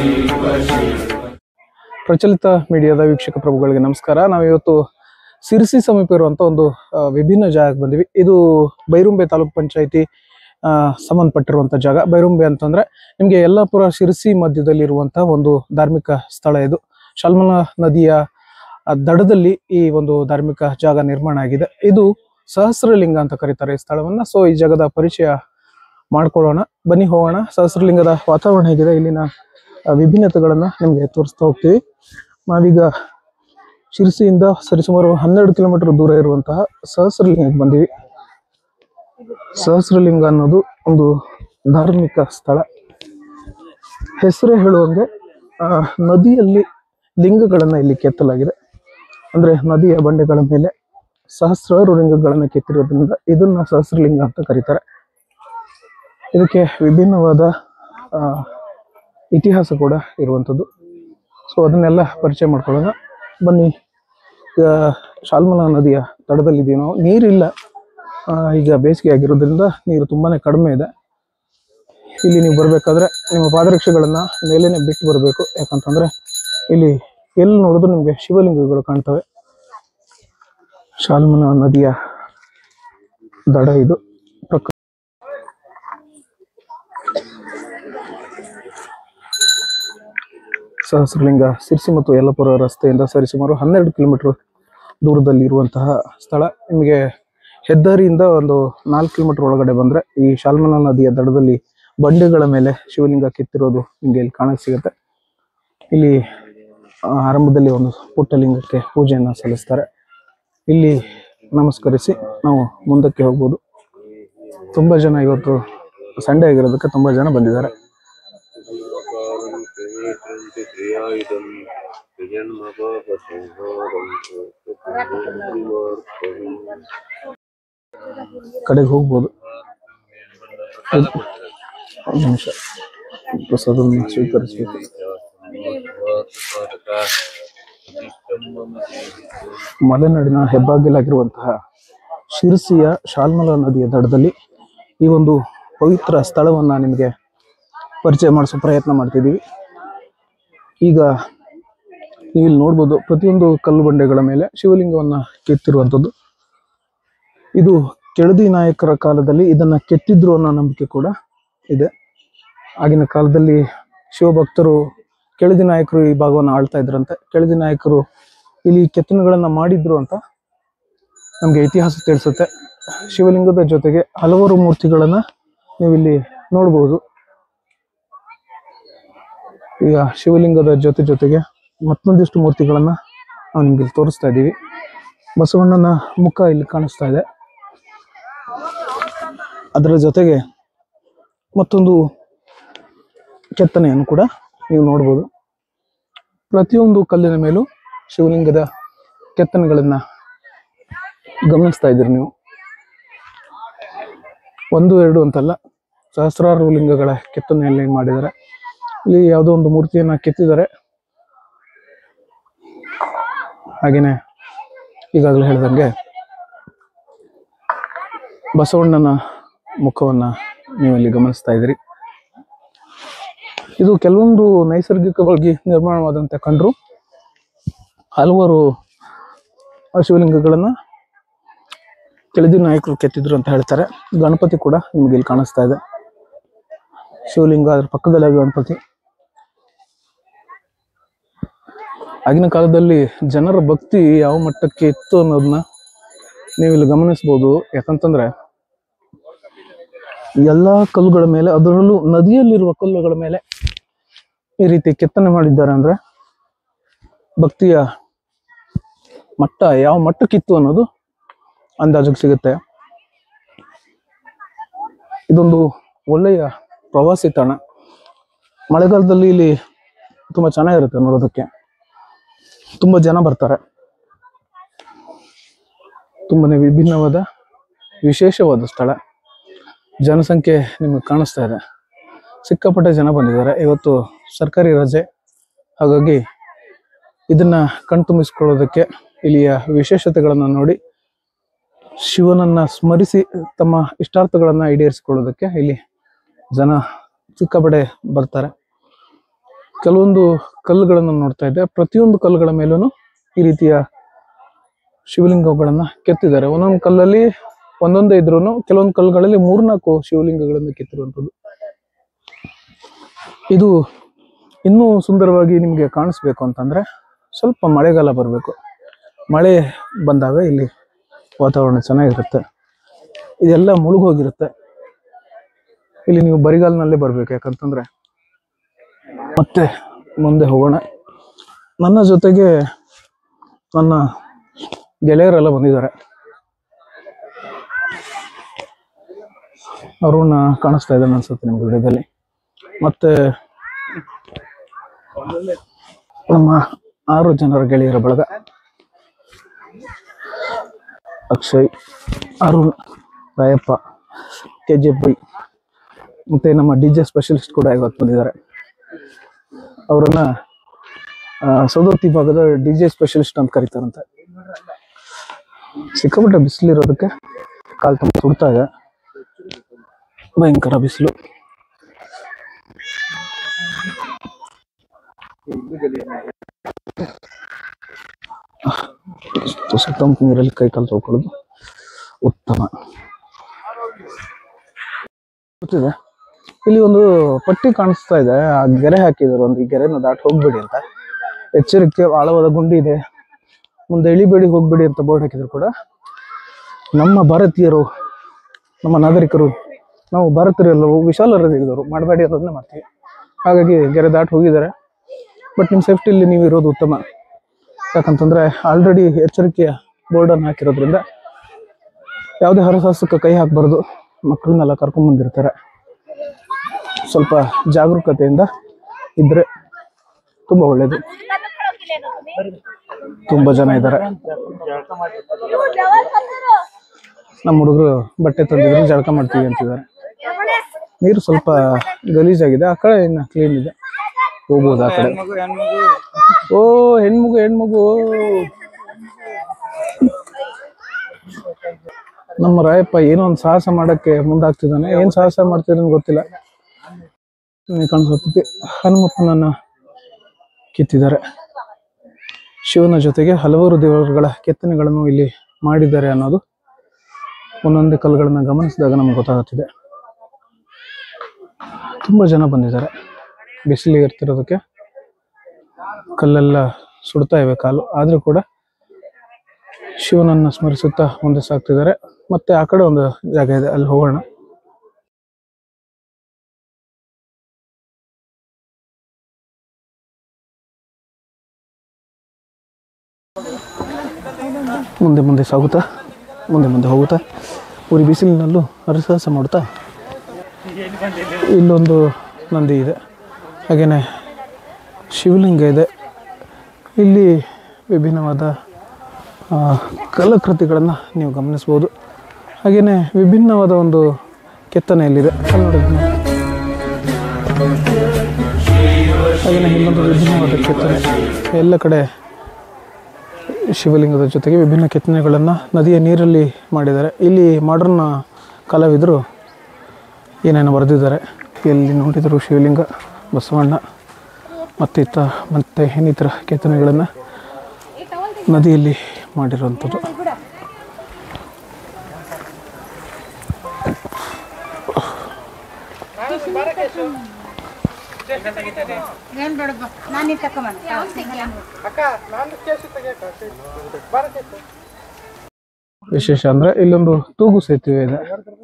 ಪ್ರಚಲಿತ ಮೀಡಿಯಾದ ವೀಕ್ಷಕ ಪ್ರಭುಗಳಿಗೆ ನಮಸ್ಕಾರ ನಾವು ಇವತ್ತು ಸಿರ್ಸಿ ಸಮೀಪ ಇರುವಂತ ಒಂದು ಆ, ವಿಭಿನ್ನ ಜಾಗಕ್ಕೆ ಬಂದಿವಿ ಇದು ಬೈರುಂಬೆ ತಾಲೂಕ್ ಪಂಚಾಯತಿ ಸಂಬಂಧಪಟ್ಟಿರುವಂತ ಜಾಗ ಬೈರುಂಬೆ ಅಂತಂದ್ರೆ ನಿಮ್ಗೆ ಯಲ್ಲಾಪುರ ಶಿರಸಿ ಮಧ್ಯದಲ್ಲಿ ಇರುವಂತಹ ಒಂದು ಧಾರ್ಮಿಕ ಸ್ಥಳ ಇದು ಶಾಲ್ಮಲಾ ನದಿಯ ಆ, ದಡದಲ್ಲಿ ಈ ಒಂದು ಧಾರ್ಮಿಕ ಜಾಗ ನಿರ್ಮಾಣ ಆಗಿದೆ ಇದು ಸಹಸ್ರಲಿಂಗ ಅಂತ ಕರೀತಾರೆ ಈ ಸ್ಥಳವನ್ನ ಸೊ ಈ ಜಾಗದ ಪರಿಚಯ ಮಾಡ್ಕೊಳ್ಳೋಣ ಬನ್ನಿ ಹೋಗೋಣ ಸಹಸ್ರಲಿಂಗದ ವಾತಾವರಣ ಹೇಗಿದೆ ಇಲ್ಲಿನ ಆ, ವಿಭಿನ್ನತೆಗಳನ್ನ ನಿಮ್ಗೆ ತೋರಿಸ್ತಾ ಹೋಗ್ತೀವಿ ನಾವೀಗ ಶಿರಸಿಯಿಂದ ಸರಿಸುಮಾರು ಹನ್ನೆರಡು ಕಿಲೋಮೀಟರ್ ದೂರ ಇರುವಂತಹ ಸಹಸ್ರಲಿಂಗಕ್ಕೆ ಬಂದಿವಿ ಸಹಸ್ರಲಿಂಗ ಅನ್ನೋದು ಒಂದು ಧಾರ್ಮಿಕ ಸ್ಥಳ ಹೆಸರೇ ಹೇಳುವಂಗೆ ಆ, ನದಿಯಲ್ಲಿ ಲಿಂಗಗಳನ್ನ ಇಲ್ಲಿ ಕೆತ್ತಲಾಗಿದೆ ಅಂದ್ರೆ ನದಿಯ ಬಂಡೆಗಳ ಮೇಲೆ ಸಹಸ್ರಾರು ಲಿಂಗಗಳನ್ನ ಕೆತ್ತಿರೋದ್ರಿಂದ ಇದನ್ನ ಸಹಸ್ರಲಿಂಗ ಅಂತ ಕರೀತಾರೆ ಇದಕ್ಕೆ ವಿಭಿನ್ನವಾದ ಆ, ಇತಿಹಾಸ ಕೂಡ ಇರುವಂಥದ್ದು ಸೊ ಅದನ್ನೆಲ್ಲ ಪರಿಚಯ ಮಾಡ್ಕೊಳ್ಳೋಣ ಬನ್ನಿ ಈಗ ಶಾಲ್ಮಲಾ ನದಿಯ ತಡದಲ್ಲಿದ್ದೀವಿ ನಾವು ನೀರಿಲ್ಲ ಆ, ಈಗ ಬೇಸಿಗೆ ಆಗಿರೋದ್ರಿಂದ ನೀರು ತುಂಬಾನೇ ಕಡಿಮೆ ಇದೆ ಇಲ್ಲಿ ನೀವು ಬರಬೇಕಾದ್ರೆ ನಿಮ್ಮ ಪಾದರಕ್ಷೆಗಳನ್ನ ಮೇಲೇನೆ ಬಿಟ್ಟು ಬರಬೇಕು ಯಾಕಂತಂದ್ರೆ ಇಲ್ಲಿ ಎಲ್ಲಿ ನೋಡಿದ್ರು ನಿಮಗೆ ಶಿವಲಿಂಗಗಳು ಕಾಣ್ತವೆ ಶಾಲ್ಮಲಾ ನದಿಯ ದಡ ಇದು ಪ್ರಕ ಸಹಸ್ರಲಿಂಗ ಸಿರ್ಸಿ ಮತ್ತು ಯಲ್ಲಪುರ ರಸ್ತೆಯಿಂದ ಸರಿಸುಮಾರು ಹನ್ನೆರಡು ಕಿಲೋಮೀಟರ್ ದೂರದಲ್ಲಿ ಇರುವಂತಹ ಸ್ಥಳ ನಿಮಗೆ ಹೆದ್ದಾರಿಯಿಂದ ಒಂದು ನಾಲ್ಕು ಕಿಲೋಮೀಟರ್ ಒಳಗಡೆ ಬಂದ್ರೆ ಈ ಶಾಲ್ಮಲಾ ನದಿಯ ದಡದಲ್ಲಿ ಬಂಡೆಗಳ ಮೇಲೆ ಶಿವಲಿಂಗ ಕೆತ್ತಿರೋದು ನಿಮಗೆ ಇಲ್ಲಿ ಕಾಣಕ್ ಸಿಗುತ್ತೆ ಇಲ್ಲಿ ಆ, ಆರಂಭದಲ್ಲಿ ಒಂದು ಪುಟ್ಟ ಲಿಂಗಕ್ಕೆ ಪೂಜೆಯನ್ನ ಸಲ್ಲಿಸ್ತಾರೆ ಇಲ್ಲಿ ನಮಸ್ಕರಿಸಿ ನಾವು ಮುಂದಕ್ಕೆ ಹೋಗ್ಬೋದು ತುಂಬಾ ಜನ ಇವತ್ತು ಸಂಡೇ ಆಗಿರೋದಕ್ಕೆ ತುಂಬಾ ಜನ ಬಂದಿದ್ದಾರೆ ಕಡೆಗೆ ಹೋಗ್ಬೋದು ಒಂದು ನಿಮಿಷ ಪ್ರಸಾದವನ್ನು ಸ್ವೀಕರಿಸಬೇಕು ಮಲೆನಾಡಿನ ಹೆಬ್ಬಾಗಿಲಾಗಿರುವಂತಹ ಶಿರಸಿಯ ಶಾಲ್ಮಲಾ ನದಿಯ ದಡದಲ್ಲಿ ಈ ಒಂದು ಪವಿತ್ರ ಸ್ಥಳವನ್ನ ನಿಮಗೆ ಪರಿಚಯ ಮಾಡಿಸೋ ಪ್ರಯತ್ನ ಮಾಡ್ತಿದ್ದೀವಿ ಈಗ ನೀವು ಇಲ್ಲಿ ನೋಡ್ಬೋದು ಪ್ರತಿಯೊಂದು ಕಲ್ಲು ಬಂಡೆಗಳ ಮೇಲೆ ಶಿವಲಿಂಗವನ್ನ ಕೆತ್ತಿರುವಂಥದ್ದು ಇದು ಕೆಳದಿ ನಾಯಕರ ಕಾಲದಲ್ಲಿ ಇದನ್ನ ಕೆತ್ತಿದ್ರು ಅನ್ನೋ ನಂಬಿಕೆ ಕೂಡ ಇದೆ ಆಗಿನ ಕಾಲದಲ್ಲಿ ಶಿವಭಕ್ತರು ಕೆಳದಿ ನಾಯಕರು ಈ ಭಾಗವನ್ನು ಆಳ್ತಾ ಇದ್ರಂತೆ ಕೆಳದಿ ನಾಯಕರು ಇಲ್ಲಿ ಕೆತ್ತನೆಗಳನ್ನ ಮಾಡಿದ್ರು ಅಂತ ನಮ್ಗೆ ಇತಿಹಾಸ ತಿಳಿಸುತ್ತೆ ಶಿವಲಿಂಗದ ಜೊತೆಗೆ ಹಲವಾರು ಮೂರ್ತಿಗಳನ್ನ ನೀವು ಇಲ್ಲಿ ನೋಡಬಹುದು ಈಗ ಶಿವಲಿಂಗದ ಜೊತೆ ಜೊತೆಗೆ ಮತ್ತೊಂದಿಷ್ಟು ಮೂರ್ತಿಗಳನ್ನ ನಾವು ನಿಮ್ಗೆ ಇಲ್ಲಿ ತೋರಿಸ್ತಾ ಇದ್ದೀವಿ ಬಸವಣ್ಣನ ಮುಖ ಇಲ್ಲಿ ಕಾಣಿಸ್ತಾ ಇದೆ ಅದರ ಜೊತೆಗೆ ಮತ್ತೊಂದು ಕೆತ್ತನೆಯನ್ನು ಕೂಡ ನೀವು ನೋಡ್ಬೋದು ಪ್ರತಿಯೊಂದು ಕಲ್ಲಿನ ಮೇಲೂ ಶಿವಲಿಂಗದ ಕೆತ್ತನೆಗಳನ್ನ ಗಮನಿಸ್ತಾ ಇದ್ದೀರಿ ನೀವು ಒಂದು ಎರಡು ಅಂತಲ್ಲ ಸಹಸ್ರಾರು ಲಿಂಗಗಳ ಕೆತ್ತನೆಯಲ್ಲಿ ಮಾಡಿದ್ದಾರೆ ಇಲ್ಲಿ ಯಾವುದೋ ಒಂದು ಮೂರ್ತಿಯನ್ನ ಕೆತ್ತಿದ್ದಾರೆ ಹಾಗೇನೆ ಈಗಾಗಲೇ ಹೇಳ್ದಂಗೆ ಬಸವಣ್ಣನ ಮುಖವನ್ನ ನೀವು ಇಲ್ಲಿ ಗಮನಿಸ್ತಾ ಇದ್ದೀರಿ ಇದು ಕೆಲವೊಂದು ನೈಸರ್ಗಿಕವಾಗಿ ನಿರ್ಮಾಣವಾದಂತೆ ಕಂಡ್ರು ಹಲವಾರು ಆ ಶಿವಲಿಂಗಗಳನ್ನ ಕೆಳದಿ ನಾಯಕರು ಕೆತ್ತಿದ್ರು ಅಂತ ಹೇಳ್ತಾರೆ ಗಣಪತಿ ಕೂಡ ನಿಮ್ಗೆ ಇಲ್ಲಿ ಕಾಣಿಸ್ತಾ ಇದೆ ಶಿವಲಿಂಗ ಅದ್ರ ಪಕ್ಕದಲ್ಲಿ ಗಣಪತಿ ಆಗಿನ ಕಾಲದಲ್ಲಿ ಜನರ ಭಕ್ತಿ ಯಾವ ಮಟ್ಟಕ್ಕೆ ಇತ್ತು ಅನ್ನೋದನ್ನ ನೀವು ಇಲ್ಲಿ ಗಮನಿಸ್ಬೋದು ಯಾಕಂತಂದ್ರೆ ಎಲ್ಲಾ ಕಲ್ಲುಗಳ ಮೇಲೆ ಅದರಲ್ಲೂ ನದಿಯಲ್ಲಿರುವ ಕಲ್ಲುಗಳ ಮೇಲೆ ಈ ರೀತಿ ಕೆತ್ತನೆ ಮಾಡಿದ್ದಾರೆ ಅಂದ್ರೆ ಭಕ್ತಿಯ ಮಟ್ಟ ಯಾವ ಮಟ್ಟಕ್ಕಿತ್ತು ಅನ್ನೋದು ಅಂದಾಜಿಗೆ ಸಿಗುತ್ತೆ ಇದೊಂದು ಒಳ್ಳೆಯ ಪ್ರವಾಸಿ ತಾಣ ಮಳೆಗಾಲದಲ್ಲಿ ಇಲ್ಲಿ ತುಂಬಾ ಚೆನ್ನಾಗಿರುತ್ತೆ ನೋಡೋದಕ್ಕೆ ತುಂಬಾ ಜನ ಬರ್ತಾರೆ ತುಂಬಾನೇ ವಿಭಿನ್ನವಾದ ವಿಶೇಷವಾದ ಸ್ಥಳ ಜನಸಂಖ್ಯೆ ನಿಮಗೆ ಕಾಣಿಸ್ತಾ ಇದೆ ಸಿಕ್ಕಾಪಟ್ಟೆ ಜನ ಬಂದಿದ್ದಾರೆ ಇವತ್ತು ಸರ್ಕಾರಿ ರಜೆ ಹಾಗಾಗಿ ಇದನ್ನ ಕಣ್ತುಂಬಿಸ್ಕೊಳ್ಳೋದಕ್ಕೆ ಇಲ್ಲಿಯ ವಿಶೇಷತೆಗಳನ್ನ ನೋಡಿ ಶಿವನನ್ನ ಸ್ಮರಿಸಿ ತಮ್ಮ ಇಷ್ಟಾರ್ಥಗಳನ್ನ ಈಡೇರಿಸಿಕೊಳ್ಳೋದಕ್ಕೆ ಇಲ್ಲಿ ಜನ ಸಿಕ್ಕಾಪಟ್ಟೆ ಬರ್ತಾರೆ ಕೆಲವೊಂದು ಕಲ್ಲುಗಳನ್ನು ನೋಡ್ತಾ ಇದ್ದೆ ಪ್ರತಿಯೊಂದು ಕಲ್ಲುಗಳ ಮೇಲೂ ಈ ರೀತಿಯ ಶಿವಲಿಂಗಗಳನ್ನ ಕೆತ್ತಿದ್ದಾರೆ ಒಂದೊಂದು ಕಲ್ಲಲ್ಲಿ ಒಂದೊಂದೇ ಇದ್ರು ಕೆಲವೊಂದು ಕಲ್ಲುಗಳಲ್ಲಿ ಮೂರ್ನಾಲ್ಕು ಶಿವಲಿಂಗಗಳನ್ನು ಕೆತ್ತಿರುವಂಥದ್ದು ಇದು ಇನ್ನೂ ಸುಂದರವಾಗಿ ನಿಮಗೆ ಕಾಣಿಸ್ಬೇಕು ಅಂತಂದ್ರೆ ಸ್ವಲ್ಪ ಮಳೆಗಾಲ ಬರಬೇಕು ಮಳೆ ಬಂದಾಗ ಇಲ್ಲಿ ವಾತಾವರಣ ಚೆನ್ನಾಗಿರುತ್ತೆ ಇದೆಲ್ಲ ಮುಳುಗೋಗಿರುತ್ತೆ ಇಲ್ಲಿ ನೀವು ಬರಿಗಾಲಿನಲ್ಲೇ ಬರ್ಬೇಕು ಯಾಕಂತಂದ್ರೆ ಮತ್ತೆ ಮುಂದೆ ಹೋಗೋಣ ನನ್ನ ಜೊತೆಗೆ ನನ್ನ ಗೆಳೆಯರೆಲ್ಲ ಬಂದಿದ್ದಾರೆ ಅರುಣ ಕಾಣಿಸ್ತಾ ಇದ್ದಾನೆ ಅನ್ಸುತ್ತೆ ನಿಮ್ಗೆ ವಿಡಿಯೋದಲ್ಲಿ ಮತ್ತೆ ನಮ್ಮ ಆರು ಜನರ ಗೆಳೆಯರ ಬಳಗ ಅಕ್ಷಯ್ ಅರುಣ್ ರಾಯಪ್ಪ ಕೆ ಜಿ ಬೈ ಮತ್ತೆ ನಮ್ಮ ಡಿ ಜೆ ಸ್ಪೆಷಲಿಸ್ಟ್ ಕೂಡ ಇವತ್ತು ಬಂದಿದ್ದಾರೆ ಅವರನ್ನ ಆ, ಸೌದತ್ತಿ ಭಾಗದ ಡಿ ಜೆ ಸ್ಪೆಷಲಿಸ್ಟ್ ಅಂತ ಕರೀತಾರಂತೆ ಸಿಕ್ಕಾಪಟ್ಟೆ ಬಿಸಿಲಿರೋದಕ್ಕೆ ಕಾಲ್ ತುಂಬ ಸುಡ್ತಾ ಇದೆ ಭಯಂಕರ ಬಿಸಿಲು ತುಸು ತಂಪು ನೀರಲ್ಲಿ ಕೈ ಕಾಲು ತೊಳ್ಕೊಳ್ಳೋದು ಉತ್ತಮ ಗೊತ್ತಿದೆ ಇಲ್ಲಿ ಒಂದು ಪಟ್ಟಿ ಕಾಣಿಸ್ತಾ ಇದೆ ಆ ಗೆರೆ ಹಾಕಿದ್ರು ಒಂದು ಈ ಗೆರೆನ ದಾಟಿ ಹೋಗ್ಬೇಡಿ ಅಂತ ಎಚ್ಚರಿಕೆ ಆಳವಾದ ಗುಂಡಿ ಇದೆ ಮುಂದೆ ಇಳಿಬೇಡಿ ಹೋಗ್ಬೇಡಿ ಅಂತ ಬೋರ್ಡ್ ಹಾಕಿದ್ರು ಕೂಡ ನಮ್ಮ ಭಾರತೀಯರು ನಮ್ಮ ನಾಗರಿಕರು ನಾವು ಭಾರತೀಯರೆಲ್ಲರೂ ವಿಶಾಲ ಹೃದಯದವರು ಮಾಡಬೇಡಿ ಅನ್ನೋದನ್ನ ಮಾಡ್ತೀವಿ ಹಾಗಾಗಿ ಗೆರೆ ದಾಟಿ ಹೋಗಿದ್ದಾರೆ ಬಟ್ ನಿಮ್ಮ ಸೇಫ್ಟಿಲಿ ನೀವು ಇರೋದು ಉತ್ತಮ ಯಾಕಂತಂದ್ರೆ ಆಲ್ರೆಡಿ ಎಚ್ಚರಿಕೆಯ ಬೋರ್ಡನ್ನು ಹಾಕಿರೋದ್ರಿಂದ ಯಾವುದೇ ಹರಸಾಹಸಕ್ಕೆ ಕೈ ಹಾಕಬಾರ್ದು ಮಕ್ಕಳನ್ನೆಲ್ಲ ಕರ್ಕೊಂಡ್ ಬಂದಿರ್ತಾರೆ ಸ್ವಲ್ಪ ಜಾಗರೂಕತೆಯಿಂದ ಇದ್ರೆ ತುಂಬಾ ಒಳ್ಳೇದು ತುಂಬಾ ಜನ ಇದ್ದಾರೆ ನಮ್ಮ ಹುಡುಗರು ಬಟ್ಟೆ ತಂದಿದ್ರೆ ಜಳಕ ಮಾಡ್ತೀವಿ ಅಂತಿದ್ದಾರೆ ನೀರು ಸ್ವಲ್ಪ ಗಲೀಜಾಗಿದೆ ಆ ಕಡೆ ಇನ್ನ ಕ್ಲೀನ್ ಇದೆ ಹೋಗ್ಬೋದು ಆ ಕಡೆ ಓ ಹೆಣ್ಮಗು ಹೆಣ್ಮಗು ನಮ್ಮ ರಾಯಪ್ಪ ಏನೋ ಒಂದು ಸಾಹಸ ಮಾಡಕ್ಕೆ ಮುಂದಾಗ್ತಿದ್ದಾನೆ ಏನ್ ಸಾಹಸ ಮಾಡ್ತಿದ್ದಾನೆ ಗೊತ್ತಿಲ್ಲ ನಿಮಗೆ ಕಾಣಿಸುತ್ತೆ ಹನುಮಪ್ಪನನ್ನ ಕಿತ್ತಿದ್ದಾರೆ ಶಿವನ ಜೊತೆಗೆ ಹಲವಾರು ದೇವರುಗಳ ಕೆತ್ತನೆಗಳನ್ನು ಇಲ್ಲಿ ಮಾಡಿದ್ದಾರೆ ಅನ್ನೋದು ಒಂದೊಂದೇ ಕಲ್ಲುಗಳನ್ನ ಗಮನಿಸಿದಾಗ ನಮ್ಗೆ ಗೊತ್ತಾಗುತ್ತಿದೆ ತುಂಬಾ ಜನ ಬಂದಿದ್ದಾರೆ ಬಿಸಿಲಿಗೆ ಇರ್ತಿರೋದಕ್ಕೆ ಕಲ್ಲೆಲ್ಲ ಸುಡ್ತಾ ಇವೆ ಕಾಲು ಆದ್ರೂ ಕೂಡ ಶಿವನನ್ನ ಸ್ಮರಿಸುತ್ತಾ ಮುಂದೆ ಸಾಗ್ತಿದ್ದಾರೆ ಮತ್ತೆ ಆ ಕಡೆ ಒಂದು ಜಾಗ ಇದೆ ಅಲ್ಲಿ ಹೋಗೋಣ ಮುಂದೆ ಮುಂದೆ ಸಾಗುತ್ತಾ ಮುಂದೆ ಮುಂದೆ ಹೋಗುತ್ತಾ ಉರಿ ಬಿಸಿಲಿನಲ್ಲೂ ಹರಸಾಹಸ ಮಾಡುತ್ತಾ ಇಲ್ಲೊಂದು ನಂದಿ ಇದೆ ಹಾಗೆಯೇ ಶಿವಲಿಂಗ ಇದೆ ಇಲ್ಲಿ ವಿಭಿನ್ನವಾದ ಆ, ಕಲಾಕೃತಿಗಳನ್ನು ನೀವು ಗಮನಿಸ್ಬೋದು ಹಾಗೆಯೇ ವಿಭಿನ್ನವಾದ ಒಂದು ಕೆತ್ತನೆಯಲ್ಲಿದೆ ಅಲ್ಲಿ ನೋಡಿ ಇದನ್ನ. ಹಾಗೆಯೇ ಇನ್ನೊಂದು ವಿಭಿನ್ನವಾದ ಕೆತ್ತನೆ ಎಲ್ಲ ಕಡೆ ಶಿವಲಿಂಗದ ಜೊತೆಗೆ ವಿಭಿನ್ನ ಕೆತ್ತನೆಗಳನ್ನು ನದಿಯ ನೀರಲ್ಲಿ ಮಾಡಿದ್ದಾರೆ ಇಲ್ಲಿ ಮಾಡರ್ನ್ ಕಲಾವಿದರು ಏನೇನು ಬರೆದಿದ್ದಾರೆ ಎಲ್ಲಿ ನೋಡಿದರು ಶಿವಲಿಂಗ ಬಸವಣ್ಣ ಮತ್ತಿತ್ತ ಮತ್ತೆ ಇನ್ನಿತರ ಕೆತ್ತನೆಗಳನ್ನು ನದಿಯಲ್ಲಿ ಮಾಡಿರುವಂಥದ್ದು ಏನ್ ಬೇಡಪ್ಪ ನಾನು ಇದು ತಕೊಂಬಂದ ವಿಶೇಷ ಅಂದ್ರೆ ಇಲ್ಲೊಂದು ತೂಗು ಸೇತುವೆ ಇದೆ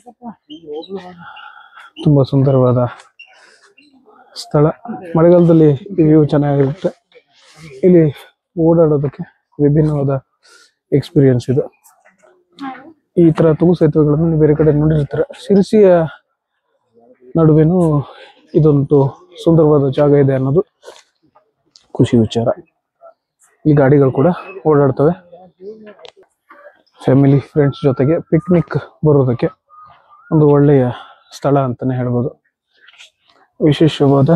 ತುಂಬಾ ಸುಂದರವಾದ ಸ್ಥಳ ಮಳೆಗಾಲದಲ್ಲಿ ಈ ವ್ಯೂ ಚೆನ್ನಾಗಿರುತ್ತೆ ಇಲ್ಲಿ ಓಡಾಡೋದಕ್ಕೆ ವಿಭಿನ್ನವಾದ ಎಕ್ಸ್ಪೀರಿಯನ್ಸ್ ಇದು ಈ ತರ ತೂಗು ಸೇತುವೆಗಳನ್ನು ನೀವು ಬೇರೆ ಕಡೆ ನೋಡಿರ್ತಾರೆ ಶಿರಸಿಯ ನಡುವೆನೂ ಇದೊಂದು ಸುಂದರವಾದ ಜಾಗ ಇದೆ ಅನ್ನೋದು ಖುಷಿ ವಿಚಾರ ಈ ಗಾಡಿಗಳು ಕೂಡ ಓಡಾಡ್ತವೆ ಫ್ಯಾಮಿಲಿ ಫ್ರೆಂಡ್ಸ್ ಜೊತೆಗೆ ಪಿಕ್ನಿಕ್ ಬರೋದಕ್ಕೆ ಒಂದು ಒಳ್ಳೆಯ ಸ್ಥಳ ಅಂತಾನೆ ಹೇಳ್ಬೋದು ವಿಶೇಷವಾದ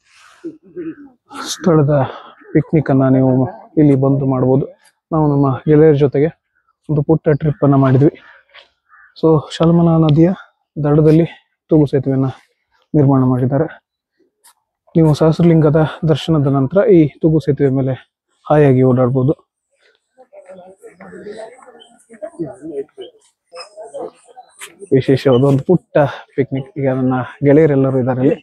ಸ್ಥಳದ ಪಿಕ್ನಿಕ್ ಅನ್ನ ನೀವು ಇಲ್ಲಿ ಬಂದು ಮಾಡ್ಬೋದು ನಾವು ನಮ್ಮ ಗೆಳೆಯರ ಜೊತೆಗೆ ಒಂದು ಪುಟ್ಟ ಟ್ರಿಪ್ ಅನ್ನ ಮಾಡಿದ್ವಿ ಸೊ ಶಲ್ಮಲಾ ನದಿಯ ದಡದಲ್ಲಿ ತೂಗು ಸೇತುವೆಯನ್ನ ನಿರ್ಮಾಣ ಮಾಡಿದ್ದಾರೆ ನೀವು ಸಹಸ್ರಲಿಂಗದ ದರ್ಶನದ ನಂತರ ಈ ತೂಗು ಸೇತುವೆ ಮೇಲೆ ಹಾಯಾಗಿ ಓಡಾಡ್ಬೋದು ವಿಶೇಷವಾದ ಒಂದು ಪುಟ್ಟ ಪಿಕ್ನಿಕ್ ಈಗ ನನ್ನ ಗೆಳೆಯರೆಲ್ಲರೂ ಇದ್ದಾರೆ ಇಲ್ಲಿ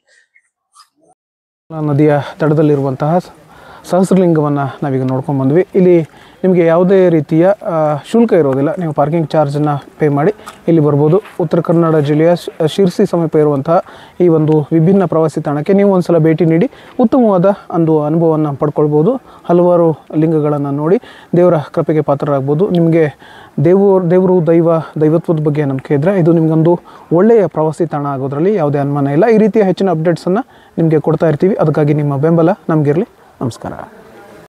ನದಿಯ ದಡದಲ್ಲಿರುವಂತಹ ಸ- ಸಹಸ್ರಲಿಂಗವನ್ನು ನಾವೀಗ ನೋಡ್ಕೊಂಡು ಬಂದ್ವಿ ಇಲ್ಲಿ ನಿಮಗೆ ಯಾವುದೇ ರೀತಿಯ ಆ, ಶುಲ್ಕ ಇರೋದಿಲ್ಲ ನೀವು ಪಾರ್ಕಿಂಗ್ ಚಾರ್ಜನ್ನು ಪೇ ಮಾಡಿ ಇಲ್ಲಿ ಬರ್ಬೋದು ಉತ್ತರ ಕನ್ನಡ ಜಿಲ್ಲೆಯ ಶ್- ಶಿರ್ಸಿ ಸಮೀಪ ಇರುವಂತಹ ಈ ಒಂದು ವಿಭಿನ್ನ ಪ್ರವಾಸಿ ತಾಣಕ್ಕೆ ನೀವು ಒಂದ್ಸಲ ಭೇಟಿ ನೀಡಿ ಉತ್ತಮವಾದ ಒಂದು ಅನುಭವವನ್ನು ಪಡ್ಕೊಳ್ಬೋದು ಹಲವಾರು ಲಿಂಗಗಳನ್ನು ನೋಡಿ ದೇವರ ಕೃಪೆಗೆ ಪಾತ್ರರಾಗ್ಬೋದು ನಿಮಗೆ ದೇವರು ದೇವರು ದೈವ ದೈವತ್ವದ ಬಗ್ಗೆ ನಂಬಿಕೆ ಇದ್ದರೆ ಇದು ನಿಮಗೊಂದು ಒಳ್ಳೆಯ ಪ್ರವಾಸಿ ತಾಣ ಆಗೋದ್ರಲ್ಲಿ ಯಾವುದೇ ಅನುಮಾನ ಇಲ್ಲ ಈ ರೀತಿಯ ಹೆಚ್ಚಿನ ಅಪ್ಡೇಟ್ಸನ್ನು ನಿಮಗೆ ಕೊಡ್ತಾ ಇರ್ತೀವಿ ಅದಕ್ಕಾಗಿ ನಿಮ್ಮ ಬೆಂಬಲ ನಮಗಿರಲಿ ನಮಸ್ಕಾರ